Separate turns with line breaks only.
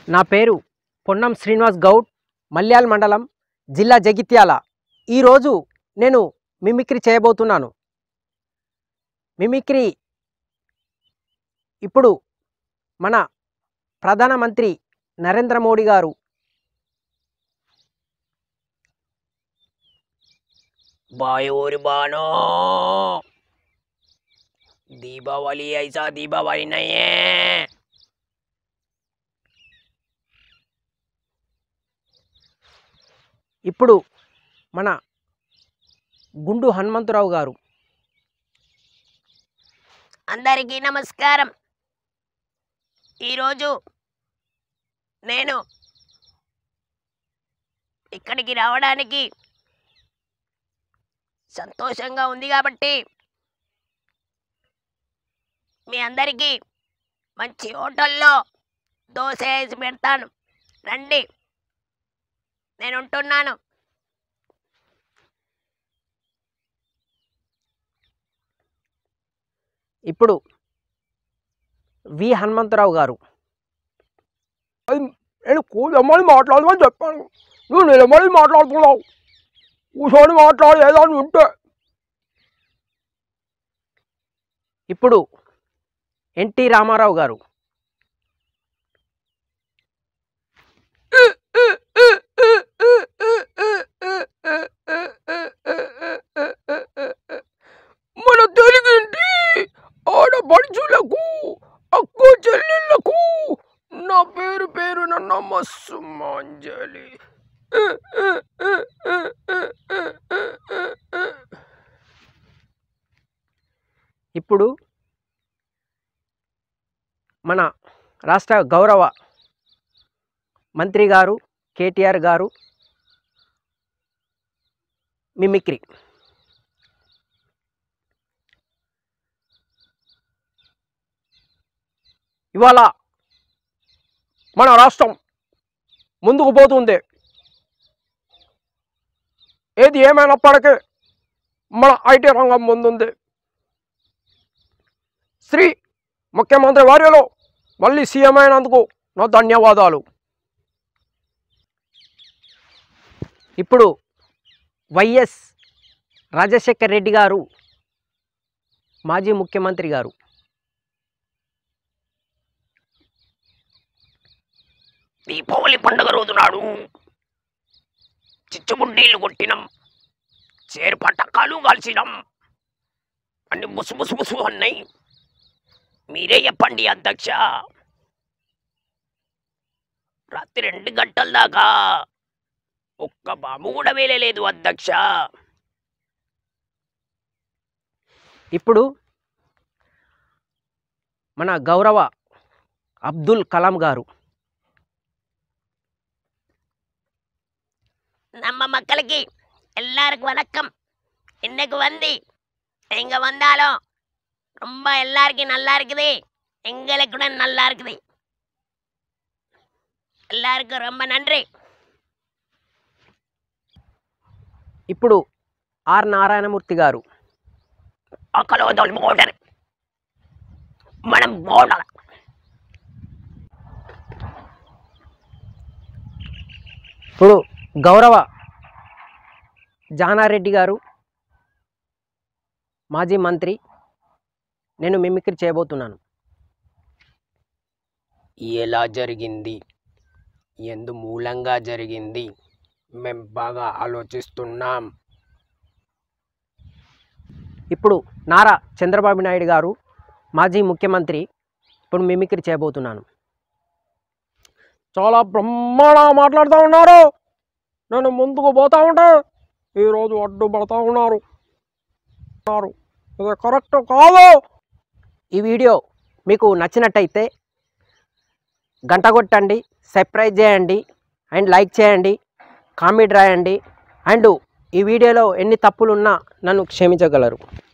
నా పేరు పొన్నం శ్రీనివాస్ గౌడ్ మల్యాల్ మండలం జిల్లా జగిత్యాల ఈరోజు నేను మిమిక్రీ చేయబోతున్నాను మిమిక్రీ ఇప్పుడు మన ప్రధానమంత్రి నరేంద్ర మోడీ గారు
भाई और बहनों दीपावली ऐसा दीपावली नहीं है
ఇప్పుడు మన గుండు హనుమంతరావు గారు
అందరికీ నమస్కారం ఈరోజు నేను ఇక్కడికి రావడానికి సంతోషంగా ఉంది కాబట్టి మీ అందరికీ మంచి హోటల్లో దోశ వేసి పెడతాను రండి నేను ఉంటున్నాను
ఇప్పుడు వి హనుమంతరావు గారు
నేను కూలమ్మని మాట్లాడమని చెప్పాను నువ్వు నిలబడి మాట్లాడుతున్నావు కూర్చొని మాట్లాడు ఏదని ఉంటే
ఇప్పుడు ఎన్టీ రామారావు గారు
మన తెలుగింటి ఆడపడుచులకు అక్క చెల్లెళ్ళకు నా పేరు పేరున నమస్సుమాంజలి
ఇప్పుడు మన రాష్ట్ర గౌరవ మంత్రి గారు కేటీఆర్ గారు మిమిక్రీ
ఇవాళ మన రాష్ట్రం ముందుకు పోతుంది ఏది ఏమైనప్పటికీ మన ఐటీ రంగం ముందుంది శ్రీ ముఖ్యమంత్రి వార్యలో మళ్ళీ సీఎం అయినందుకు నా ధన్యవాదాలు
ఇప్పుడు వైఎస్ రాజశేఖర్ రెడ్డి గారు మాజీ ముఖ్యమంత్రి గారు
దీపావళి పండుగ రోజు నాడు చిచ్చుబుడ్డీలు కొట్టినం చేరు పట్టకాలు కాల్చినాం అన్ని ముసు ముసు ముసు అన్నాయి మీరే చెప్పండి అధ్యక్ష రాత్రి రెండు గంటల దాకా ఒక్క బాంబు కూడా వేయలేదు అధ్యక్ష
ఇప్పుడు మన గౌరవ అబ్దుల్ కలాం గారు
நம்ம மக்களுக்கு எல்லாருக்கும் வணக்கம் இன்னைக்கு வந்து எங்க வந்தாலும் ரொம்ப எல்லாருக்கும் நல்லா இருக்குது எங்களுக்கு கூட நல்லா இருக்குது எல்லாருக்கும் ரொம்ப நன்றி
ఇప్పుడు ఆర్ నారాయణమూర్తి గారు
అక్కడ మోడర్ మనం మోడల్
ఇప్పుడు గౌరవ జానారెడ్డి గారు మాజీ మంత్రి నేను మిమిక్రీ చేయబోతున్నాను
ఎలా జరిగింది ఎందు మూలంగా జరిగింది మేము బాగా ఆలోచిస్తున్నాం
ఇప్పుడు నారా చంద్రబాబు నాయుడు గారు మాజీ ముఖ్యమంత్రి ఇప్పుడు మిమిక్రీ చేయబోతున్నాను
చాలా బ్రహ్మాండంగా మాట్లాడుతూ ఉన్నారు నేను ముందుకు పోతా ఉంటే ఈరోజు అడ్డు పడతా ఉన్నారు ఉన్నారు. ఇది కరెక్ట్ కాదు
ఈ వీడియో మీకు నచ్చినట్టయితే గంట కొట్టండి సబ్స్క్రైబ్ చేయండి అండ్ లైక్ చేయండి కామెంట్ రాయండి అండ్ ఈ వీడియోలో ఎన్ని తప్పులున్నా నన్ను క్షమించగలరు